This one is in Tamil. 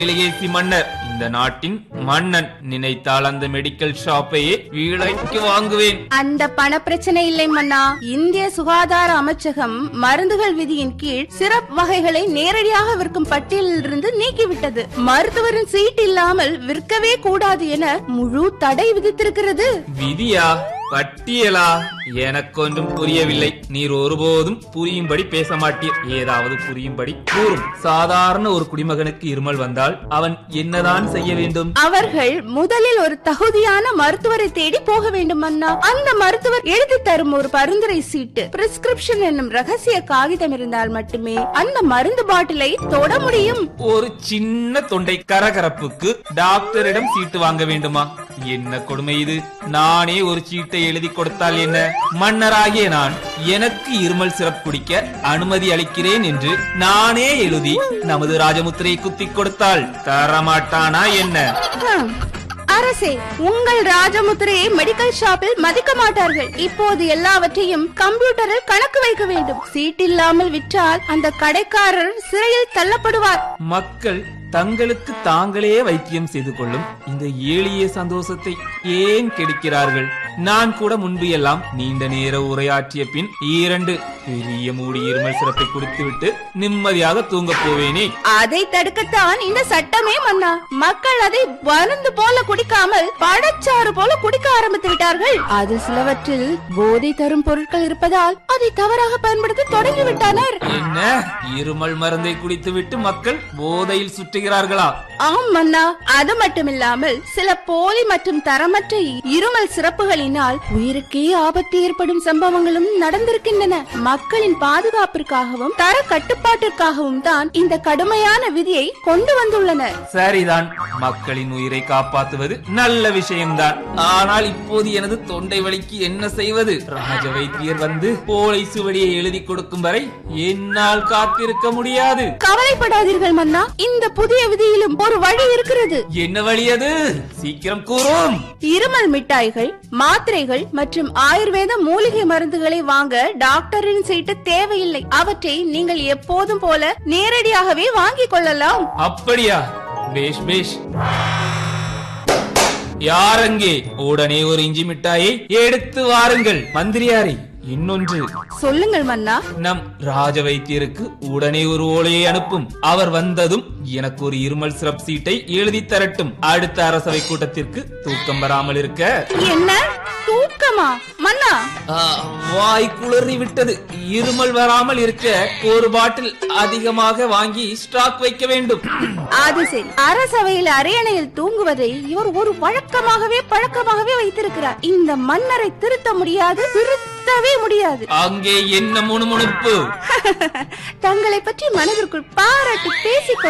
இளையேசி மன்னர் இந்த நாட்டின் மன்னன் நினைத்தால் அந்த மெடிக்கல் ஷாப்பையே விலைக்கு வாங்குவேன் அந்த பண பிரச்சனை இல்லை மன்னா இந்திய சுகாதார அமைச்சகம் மருந்துகள் விதியின் கீழ் சிறப் வகைகளை நேரடியாக விற்கும் பட்டியலில் இருந்து நீக்கிவிட்டது மருத்துவரின் சீட் இல்லாமல் விற்கவே கூடாது என முழு தடை விதித்திருக்கிறது விதியா பட்டியலா எனக்கொன்றும் புரியவில்லை நீர் ஒருபோதும் புரியும்படி பேச மாட்டீர் ஏதாவது புரியும்படி கூறும் சாதாரண ஒரு குடிமகனுக்கு இருமல் வந்தால் அவன் என்னதான் செய்ய வேண்டும் அவர்கள் முதலில் ஒரு தகுதியான மருத்துவரை தேடி போக வேண்டும் அண்ணா அந்த மருத்துவர் எழுதி தரும் ஒரு பரிந்துரை சீட்டு பிரிஸ்கிரிப்ஷன் என்னும் ரகசிய காகிதம் இருந்தால் மட்டுமே அந்த மருந்து பாட்டிலை தொட முடியும் ஒரு சின்ன தொண்டை கரகரப்புக்கு டாக்டரிடம் சீட்டு வாங்க வேண்டுமா என்ன கொடுமை இது நானே ஒரு சீட்டை எழுதி கொடுத்தால் என்ன மன்னராகிய நான் எனக்கு இருமல் சிறப்பு குடிக்க அனுமதி அளிக்கிறேன் என்று நானே எழுதி நமது ராஜமுத்திரையை குத்திக் கொடுத்தால் தரமாட்டானா என்ன ஹம். அரசே உங்கள் ராஜமுத்திரையை மெடிக்கல் ஷாப்பில் மதிக்க மாட்டார்கள் இப்போது எல்லாவற்றையும் கம்ப்யூட்டரில் கணக்கு வைக்க வேண்டும் சீட் இல்லாமல் விற்றால் அந்த கடைக்காரர் சிறையில் தள்ளப்படுவார் மக்கள் தங்களுக்கு தாங்களே வைத்தியம் செய்து கொள்ளும் இந்த எளிய சந்தோஷத்தை ஏன் கெடுக்கிறார்கள் நான் கூட முன்பு எல்லாம் நீண்ட நேர உரையாற்றிய பின் இரண்டு பெரிய மூடி இருமல் சிறப்பை குடித்துவிட்டு நிம்மதியாக தூங்கப் போவேனே அதை தடுக்கத்தான் இந்த சட்டமே மன்னா மக்கள் அதை மருந்து போல குடிக்காமல் பழச்சாறு போல குடிக்க ஆரம்பித்து விட்டார்கள் அது சிலவற்றில் போதை தரும் பொருட்கள் இருப்பதால் அதை தவறாக பயன்படுத்த தொடங்கி விட்டனர் என்ன இருமல் மருந்தை குடித்துவிட்டு மக்கள் போதையில் சுற்றுகிறார்களா ஆம் மன்னா அது மட்டுமில்லாமல் சில போலி மற்றும் தரமற்ற இருமல் சிறப்புகளினால் உயிருக்கே ஆபத்து ஏற்படும் சம்பவங்களும் நடந்திருக்கின்றன மக்களின் பாதுகாப்பிற்காகவும் தர கட்டுப்பாட்டிற்காகவும் தான் இந்த கடுமையான விதியை கொண்டு வந்துள்ளனர் சரிதான் மக்களின் உயிரை காப்பாற்றுவது நல்ல விஷயம்தான் ஆனால் இப்போது எனது தொண்டை வலிக்கு என்ன செய்வது ராஜ வைத்தியர் வந்து போலை சுவடியை எழுதி கொடுக்கும் வரை என்னால் காத்திருக்க முடியாது கவலைப்படாதீர்கள் மன்னா இந்த புதிய விதியிலும் ஒரு வழி இருக்கிறது என்ன வழி அது சீக்கிரம் கூறும் இருமல் மிட்டாய்கள் மாத்திரைகள் மற்றும் ஆயுர்வேத மூலிகை மருந்துகளை வாங்க டாக்டரின் சீட்டு தேவையில்லை அவற்றை நீங்கள் எப்போதும் போல நேரடியாகவே வாங்கிக் கொள்ளலாம் அப்படியா பேஷ் பேஷ் யாரங்கே உடனே ஒரு இஞ்சி மிட்டாயை எடுத்து வாருங்கள் மந்திரியாரே இன்னொன்று சொல்லுங்கள் மன்னா நம் ராஜ வைத்தியருக்கு உடனே ஒரு ஓலையை அனுப்பும் அவர் வந்ததும் எனக்கு ஒரு இருமல் சிறப் சீட்டை எழுதி தரட்டும் அடுத்த அரசவை கூட்டத்திற்கு தூக்கம் வராமல் இருக்க என்ன தூக்கமா மன்னா ஆ, வாய் குளறி விட்டது இருமல் வராமல் இருக்க ஒரு பாட்டில் அதிகமாக வாங்கி ஸ்டாக் வைக்க வேண்டும் அது சரி அரசவையில் அரியணையில் தூங்குவதை இவர் ஒரு வழக்கமாகவே பழக்கமாகவே வைத்திருக்கிறார் இந்த மன்னரை திருத்த முடியாது திருத்தவே முடியாது அங்கே என்ன முணுமுணுப்பு தங்களை பற்றி மனதிற்குள் பாராட்டி பேசிக்